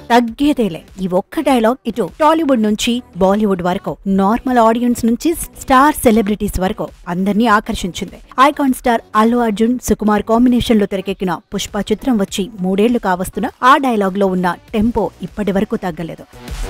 తగ్గేదేలే ఈ ఒక్క డైలాగ్ ఇటు టాలీవుడ్ నుంచి బాలీవుడ్ వరకు నార్మల్ ఆడియన్స్ నుంచి స్టార్ సెలబ్రిటీస్ వరకు అందరినీ ఆకర్షించింది icon star Allu Arjun Sukumar combination లో తెరకెక్కిన పుష్ప చిత్రం వచ్చి మూడేళ్లు కావస్తున్న ఆ డైలాగ్ లో ఉన్న టెంపో ఇప్పటి వరకు తగ్గలేదు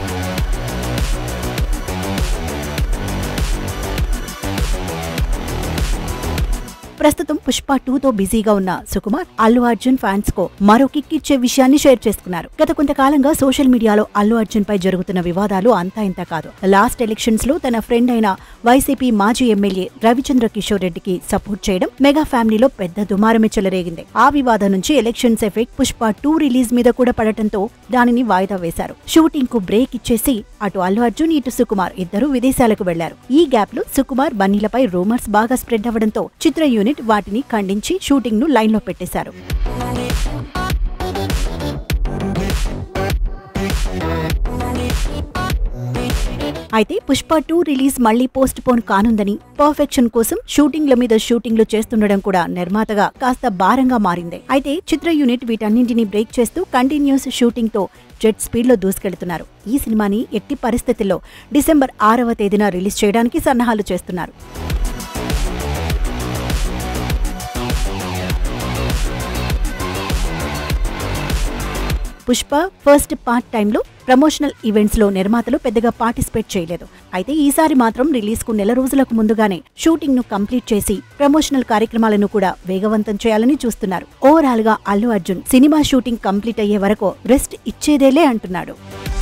ప్రస్తుతం పుష్ప టూ తో బిజీగా ఉన్న సుకుమార్ అల్లు అర్జున్ ఫ్యాన్స్ కో మరో కిక్ ఇచ్చే విషయాన్ని షేర్ చేసుకున్నారు గత కొంతకాలంగా సోషల్ మీడియాలో అల్లు అర్జున్ పై జరుగుతున్న వివాదాలు అంతా ఇంత కాదు లాస్ట్ ఎలక్షన్స్ లో తన ఫ్రెండ్ అయిన వైసీపీ మాజీ ఎమ్మెల్యే రవిచంద్ర కిషోర్ రెడ్డికి సపోర్ట్ చేయడం మెగా ఫ్యామిలీలో పెద్ద దుమారమే చెలరేగింది ఆ వివాదం నుంచి elections effect Pushpa two release మీద కూడా పడటంతో దానిని వాయిదా వేశారు షూటింగ్ కు బ్రేక్ ఇచ్చేసి అటు అల్లు అర్జున్ ఇటు సుకుమార్ ఇద్దరు విదేశాలకు వెళ్లారు ఈ గ్యాప్ లో సుకుమార్ బన్నీలపై రూమర్స్ బాగా స్ప్రెడ్ అవ్వడంతో చిత్ర యూనిట్ వాటిని ఖండించి షూటింగ్ ను లైన్ లో పెట్టేశారు అయితే పుష్ప టూ రిలీజ్ మళ్లీ పోస్ట్ పోన్ కానుందని పర్ఫెక్షన్ కోసం షూటింగ్ల మీద షూటింగ్లు చేస్తుండడం కూడా నిర్మాతగా కాస్త భారంగా మారింది అయితే చిత్ర యూనిట్ వీటన్నింటినీ బ్రేక్ చేస్తూ కంటిన్యూస్ షూటింగ్ తో జెట్ స్పీడ్ లో దూసుకెళ్తున్నారు ఈ సినిమాని ఎట్టి పరిస్థితుల్లో డిసెంబర్ ఆరవ తేదీన రిలీజ్ చేయడానికి సన్నాహాలు చేస్తున్నారు పుష్ప ఫస్ట్ పార్ట్ టైంలో ప్రమోషనల్ ఈవెంట్స్ లో నిర్మాతలు పెద్దగా పార్టిసిపేట్ చేయలేదు అయితే ఈసారి మాత్రం రిలీజ్ కు నెల రోజులకు ముందుగానే షూటింగ్ ను కంప్లీట్ చేసి ప్రమోషనల్ కార్యక్రమాలను కూడా వేగవంతం చేయాలని చూస్తున్నారు ఓవరాల్ గా అల్లు అర్జున్ సినిమా షూటింగ్ కంప్లీట్ అయ్యే వరకు రెస్ట్ ఇచ్చేదేలే అంటున్నాడు